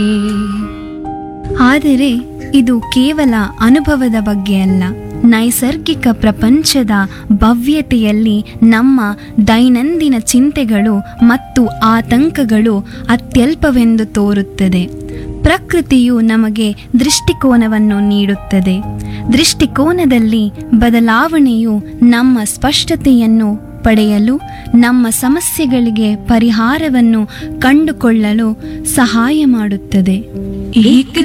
ಆದರೆ ಇದು ಕೇವಲ ಅನುಭವದ ಬಗ್ಗೆ ಅಲ್ಲ ನೈಸರ್ಗಿಕ ಪ್ರಪಂಚದ ಭವ್ಯತೆಯಲ್ಲಿ ನಮ್ಮ ದೈನಂದಿನ ಚಿಂತೆಗಳು ಮತ್ತು ಆತಂಕಗಳು ಅತ್ಯಲ್ಪವೆಂದು ತೋರುತ್ತದೆ ಪ್ರಕೃತಿಯು ನಮಗೆ ದೃಷ್ಟಿಕೋನವನ್ನು ನೀಡುತ್ತದೆ ದೃಷ್ಟಿಕೋನದಲ್ಲಿ ಬದಲಾವಣೆಯು ನಮ್ಮ ಸ್ಪಷ್ಟತೆಯನ್ನು ಪಡೆಯಲು ನಮ್ಮ ಸಮಸ್ಯೆಗಳಿಗೆ ಪರಿಹಾರವನ್ನು ಕಂಡುಕೊಳ್ಳಲು ಸಹಾಯ ಮಾಡುತ್ತದೆ एक